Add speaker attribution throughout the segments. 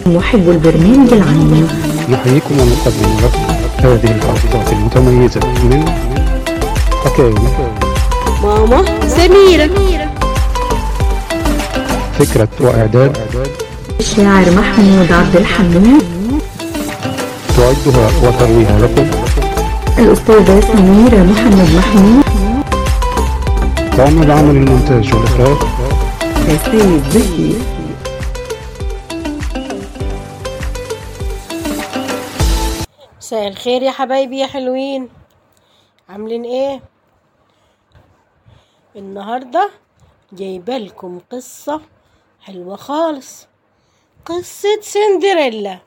Speaker 1: محب البرنامج العام
Speaker 2: نحييكم ونقدم لكم هذه الحلقات المتميزة من حكاوي
Speaker 3: ماما سميرة
Speaker 2: فكرة وإعداد
Speaker 1: الشاعر محمود عبد الحميد
Speaker 2: تعدها وترويها لكم
Speaker 1: الأستاذة سميرة محمد محمود
Speaker 2: تعمل عمل المونتاج والإخراج
Speaker 1: سيد زكي
Speaker 3: مساء الخير يا حبايبي يا حلوين عاملين ايه النهاردة جايبة لكم قصة حلوة خالص قصة سندريلا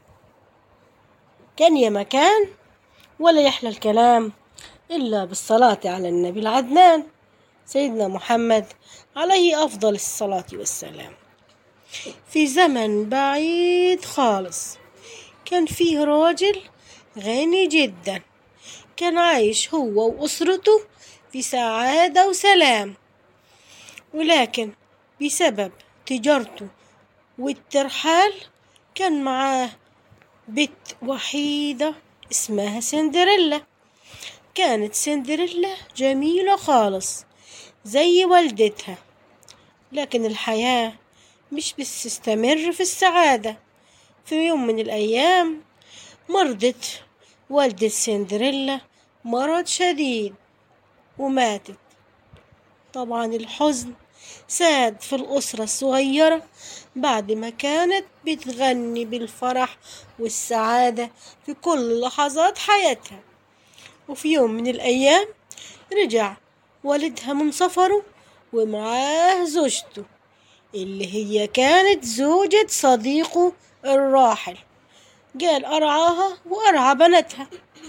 Speaker 3: كان يا مكان ولا يحلى الكلام إلا بالصلاة على النبي العدنان سيدنا محمد عليه أفضل الصلاة والسلام في زمن بعيد خالص كان فيه راجل غني جدا كان عايش هو وأسرته في سعادة وسلام ولكن بسبب تجارته والترحال كان معاه بنت وحيدة اسمها سندريلا كانت سندريلا جميلة خالص زي والدتها لكن الحياة مش بتستمر في السعادة في يوم من الأيام مرضت والدة سندريلا مرض شديد وماتت طبعا الحزن ساد في الأسرة الصغيرة بعد ما كانت بتغني بالفرح والسعادة في كل لحظات حياتها وفي يوم من الأيام رجع والدها من سفره ومعاه زوجته اللي هي كانت زوجة صديقه الراحل قال أرعاها وأرعى بناتها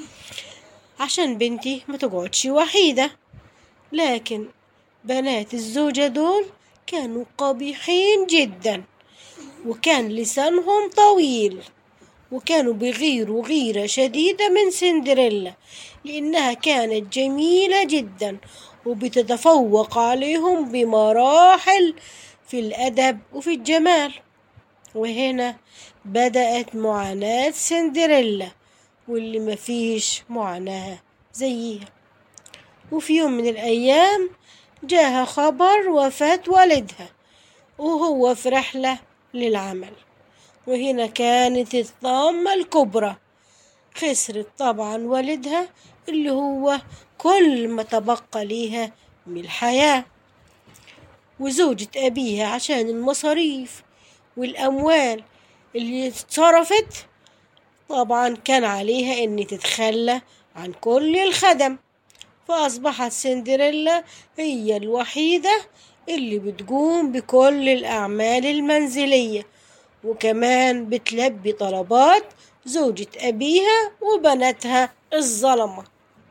Speaker 3: عشان بنتي ما تقعدش وحيدة لكن بنات الزوجة دول كانوا قبيحين جدا وكان لسانهم طويل وكانوا بيغيروا غيرة شديدة من سندريلا لأنها كانت جميلة جدا وبتتفوق عليهم بمراحل في الأدب وفي الجمال وهنا بدأت معاناة سندريلا واللي مفيش معاناة زيها وفي يوم من الأيام جاها خبر وفاة والدها وهو في رحلة للعمل وهنا كانت الطامة الكبرى خسرت طبعا والدها اللي هو كل ما تبقى ليها من الحياة وزوجة أبيها عشان المصاريف والأموال اللي اتصرفت طبعا كان عليها إن تتخلى عن كل الخدم فأصبحت سندريلا هي الوحيدة اللي بتقوم بكل الأعمال المنزلية وكمان بتلبي طلبات زوجة أبيها وبناتها الظلمة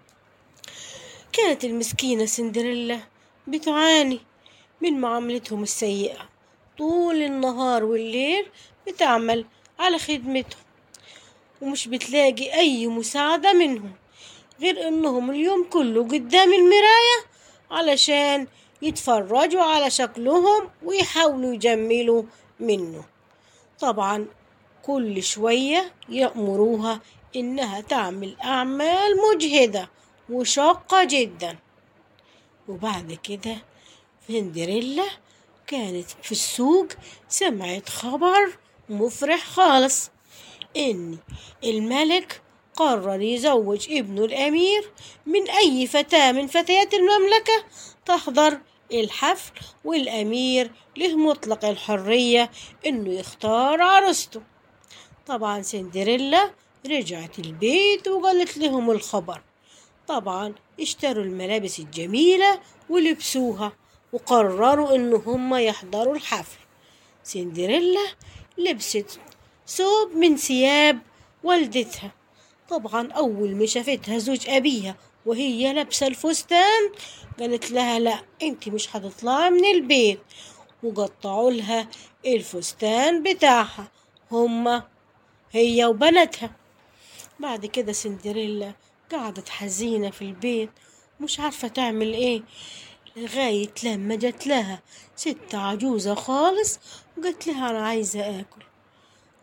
Speaker 3: كانت المسكينة سندريلا بتعاني من معاملتهم السيئة طول النهار والليل بتعمل على خدمتهم ومش بتلاقي أي مساعدة منهم غير إنهم اليوم كله قدام المراية علشان يتفرجوا على شكلهم ويحاولوا يجملوا منه طبعا كل شوية يأمروها إنها تعمل أعمال مجهدة وشاقة جدا وبعد كده سندريلا كانت في السوق سمعت خبر مفرح خالص إن الملك قرر يزوج ابنه الأمير من أي فتاة من فتيات المملكة تحضر الحفل والأمير له مطلق الحرية إنه يختار عروسته طبعا سندريلا رجعت البيت وقالت لهم الخبر طبعا اشتروا الملابس الجميلة ولبسوها وقرروا إن هم يحضروا الحفل سندريلا لبست ثوب من ثياب والدتها طبعا أول ما شافتها زوج أبيها وهي لابسة الفستان قالت لها لا انت مش هتطلعي من البيت وقطعوا لها الفستان بتاعها هما هي وبناتها بعد كده سندريلا قعدت حزينة في البيت مش عارفة تعمل ايه لغاية لما جت لها ست عجوزة خالص وقالت لها أنا عايزة آكل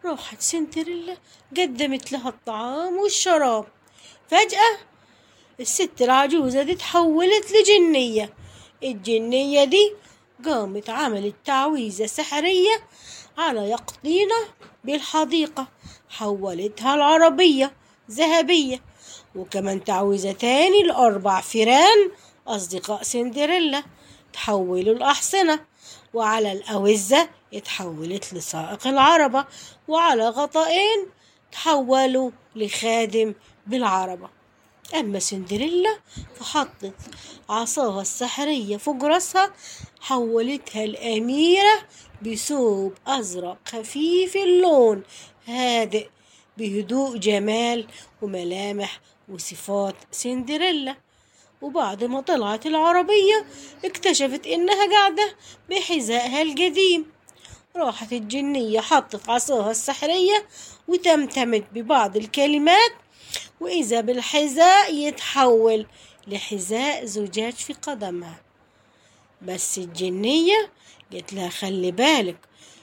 Speaker 3: راحت سندريلا قدمت لها الطعام والشراب فجأة الست العجوزة دي تحولت لجنية الجنية دي قامت عملت تعويذة سحرية على يقطينة بالحديقة حولتها العربية ذهبية وكمان تعويذة تاني لأربع فيران أصدقاء سندريلا تحولوا الأحصنة وعلى الأوزة اتحولت لسائق العربة وعلى غطائين تحولوا لخادم بالعربة أما سندريلا فحطت عصاها السحرية فوق راسها حولتها الأميرة بثوب أزرق خفيف اللون هادئ بهدوء جمال وملامح وصفات سندريلا وبعد ما طلعت العربية اكتشفت إنها قاعدة بحذائها القديم راحت الجنية حطت عصاها السحرية وتمتمت ببعض الكلمات وإذا بالحذاء يتحول لحذاء زجاج في قدمها بس الجنية قالت لها خلي بالك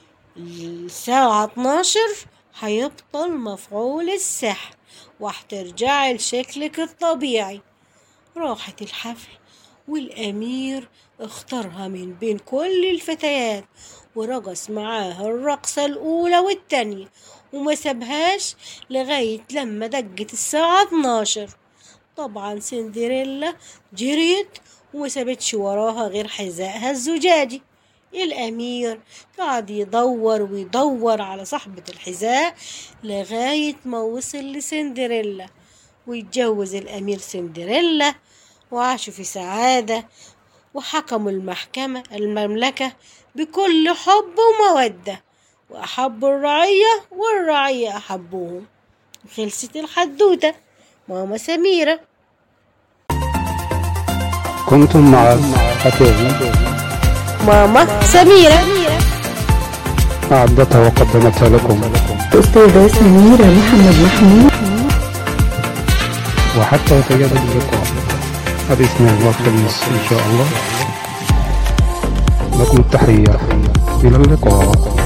Speaker 3: الساعة 12 هيبطل مفعول السحر وهترجعي لشكلك الطبيعي راحت الحفل والأمير اختارها من بين كل الفتيات ورقص معاها الرقصة الأولى والتانية وما سابهاش لغاية لما دقت الساعة 12 طبعا سندريلا جريت وما سابتش وراها غير حذائها الزجاجي الأمير قعد يدور ويدور على صاحبة الحذاء لغاية ما وصل لسندريلا ويتجوز الأمير سندريلا وعاشوا في سعادة وحكموا المحكمة المملكة بكل حب ومودة وأحبوا الرعية والرعية أحبوهم خلصت الحدوتة ماما سميرة
Speaker 2: كنتم مع حكاوي
Speaker 3: ماما سميرة
Speaker 2: أعدتها وقدمتها لكم
Speaker 1: الأستاذة سميرة محمد محمود
Speaker 2: وحتى يتجدد اللقاء الاثنين والخميس إن شاء الله لكم التحية إلى اللقاء